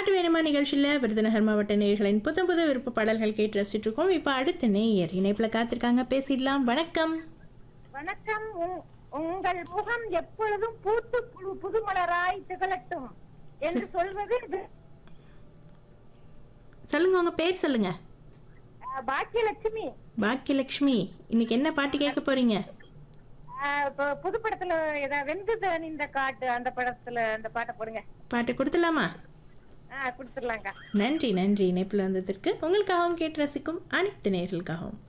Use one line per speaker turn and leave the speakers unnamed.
பாட்டு வேணுமா நிகழ்ச்சியில் விருதுநகர் மாவட்ட நேயர்களின் புது புது விருப்ப பாடல்கள் கேட்டு ரசிச்சுட்டு இருக்கோம் இப்போ அடுத்த நேயர் இணைப்பில் காத்திருக்காங்க பேசிடலாம் வணக்கம்
வணக்கம் உங்- உங்கள் முகம் எப்பொழுதும் பூத்து புது- புதுமலராய் திகழட்டும் என்று சொல்வது இது,
சொல்லுங்க உங்க பேர் சொல்லுங்க
அஹ், பாக்கியலட்சுமி
பாக்கியலட்சுமி இன்னைக்கு என்ன பாட்டு கேட்க போறீங்க
அஹ், இப்ப புது படத்துல ஏதாவது வெந்தது இந்த காட்டு அந்த படத்துல அந்த பாட்டை போடுங்க
பாட்டு கொடுத்துலாமா
ஆஹ் கொடுத்துடலாங்க
நன்றி நன்றி இணைப்பில் வந்ததற்கு உங்களுக்காகவும் கேட்டு ரசிக்கும் அனைத்து நேயர்களுக்காகவும்